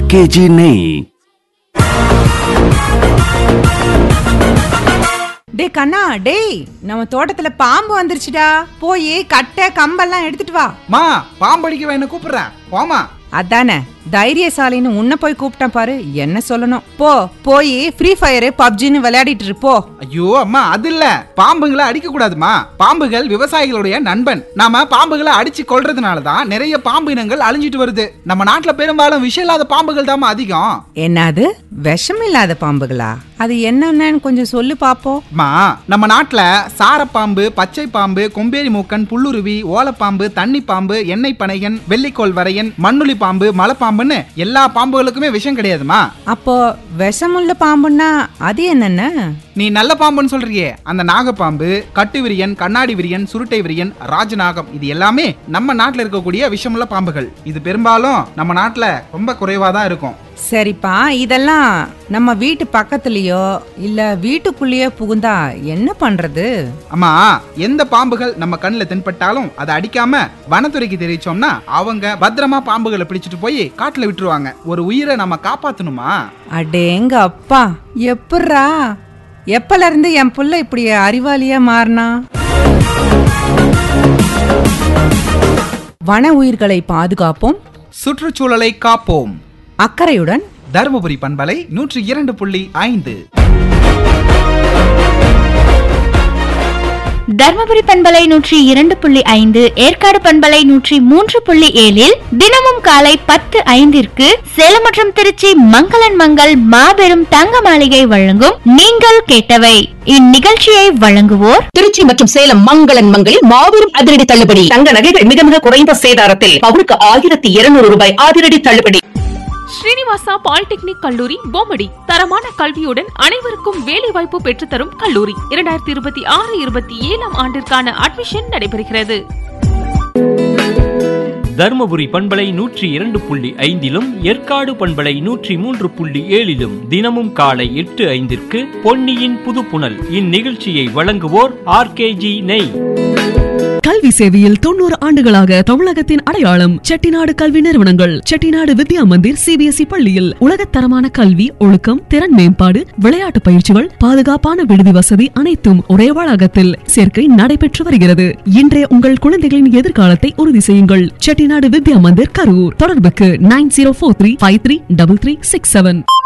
RKG நெய் டேய் கண்ணா டேய் நம்ம தோட்டத்துல பாம்பு வந்துருச்சுடா போய் கட்டை கம்பெல்லாம் எடுத்துட்டு வா மா பாம்படிக்க என்ன கூப்பிடுறேன் போமா அதானே தைரியசாலின்னு உன்னை போய் கூப்பிட்டேன் பாரு என்ன சொல்லணும் போ போய் ஃப்ரீ ஃபயரு பப்ஜின்னு விளையாடிட்டு இரு, போ ஐயோ அம்மா அது இல்ல பாம்புங்களை அடிக்க கூடாதுமா பாம்புகள் விவசாயிகளுடைய நண்பன் நாம பாம்புகளை அடிச்சு கொல்றதுனால தான் நிறைய பாம்பு இனங்கள் அழிஞ்சிட்டு வருது நம்ம நாட்டுல பெரும்பாலும் விஷம் இல்லாத பாம்புகள் தாமா அதிகம் என்னது விஷம் இல்லாத பாம்புகளா அது என்னென்னு கொஞ்சம் சொல்லு பாப்போம் மா நம்ம நாட்டுல சாரப்பாம்பு பச்சை பாம்பு கொம்பேரி மூக்கன் புல்லுருவி ஓலப்பாம்பு தண்ணி பாம்பு எண்ணெய் பனையன் வெள்ளிக்கோள் வரையன் மண்ணுளி பாம்பு மலைப்பாம்புன்னு எல்லா பாம்புகளுக்குமே விஷம் கிடையாதுமா அப்போ விஷமுள்ள பாம்புன்னா அது என்னென்ன நீ நல்ல பாம்புன்னு சொல்றியே அந்த நாகப்பாம்பு கட்டு விரியன் கண்ணாடி விரியன் சுருட்டை விரியன் ராஜநாகம் இது எல்லாமே நம்ம நாட்டுல இருக்கக்கூடிய விஷமுள்ள பாம்புகள் இது பெரும்பாலும் நம்ம நாட்டுல ரொம்ப குறைவா தான் இருக்கும் சரிப்பா இதெல்லாம் நம்ம வீட்டு பக்கத்துலயோ இல்ல வீட்டுக்குள்ளேயோ புகுந்தா என்ன பண்றது அம்மா எந்த பாம்புகள் நம்ம கண்ணுல தென்பட்டாலும் அதை அடிக்காம வனத்துறைக்கு தெரிவிச்சோம்னா அவங்க பத்திரமா பாம்புகளை பிடிச்சிட்டு போய் காட்டுல விட்டுருவாங்க ஒரு உயிரை நம்ம காப்பாத்தணுமா அடேங்க அப்பா எப்பட்றா எப்பல இருந்து என் புள்ள இப்படி அறிவாளியா மாறினா வன உயிர்களை பாதுகாப்போம் சுற்றுச்சூழலை காப்போம் அக்கறையுடன் தருமபுரி பண்பலை நூற்றி இரண்டு புள்ளி ஐந்து தர்மபுரி பண்பலை நூற்றி இரண்டு புள்ளி ஐந்து ஏற்காடு பண்பலை நூற்றி மூன்று புள்ளி ஏழில் தினமும் காலை பத்து ஐந்திற்கு சேலம் மற்றும் திருச்சி மங்களன் மங்கள் மாபெரும் தங்க மாளிகை வழங்கும் நீங்கள் கேட்டவை இந்நிகழ்ச்சியை வழங்குவோர் திருச்சி மற்றும் சேலம் மங்களன் மங்களில் மாபெரும் அதிரடி தள்ளுபடி தங்க நகைகள் மிக மிக குறைந்த சேதாரத்தில் பவுனுக்கு ஆயிரத்தி இருநூறு ரூபாய் அதிரடி தள்ளுபடி ஸ்ரீனிவாசா பாலிடெக்னிக் கல்லூரி பொம்மடி தரமான கல்வியுடன் அனைவருக்கும் வேலை வாய்ப்பு பெற்றுத்தரும் கல்லூரி இரண்டாயிரத்தி இருபத்தி ஆறு இருபத்தி ஏழாம் ஆண்டிற்கான அட்மிஷன் நடைபெறுகிறது தருமபுரி பண்பலை நூற்றி இரண்டு புள்ளி ஐந்திலும் ஏற்காடு பண்பலை நூற்றி மூன்று புள்ளி ஏழிலும் தினமும் காலை எட்டு ஐந்திற்கு பொன்னியின் புதுப்புணல் இந்நிகழ்ச்சியை வழங்குவோர் ஆர்கேஜி நெய் கல்வி சேவையில் தொண்ணூறு ஆண்டுகளாக தமிழகத்தின் அடையாளம் செட்டிநாடு கல்வி நிறுவனங்கள் செட்டிநாடு வித்யா மந்திர் சிபிஎஸ்இ பள்ளியில் உலகத்தரமான கல்வி ஒழுக்கம் திறன் மேம்பாடு விளையாட்டு பயிற்சிகள் பாதுகாப்பான விடுதி வசதி அனைத்தும் ஒரே வளாகத்தில் சேர்க்கை நடைபெற்று வருகிறது இன்றைய உங்கள் குழந்தைகளின் எதிர்காலத்தை உறுதி செய்யுங்கள் செட்டிநாடு வித்யா மந்திர் கரூர் தொடர்புக்கு nine zero four three five three double three six seven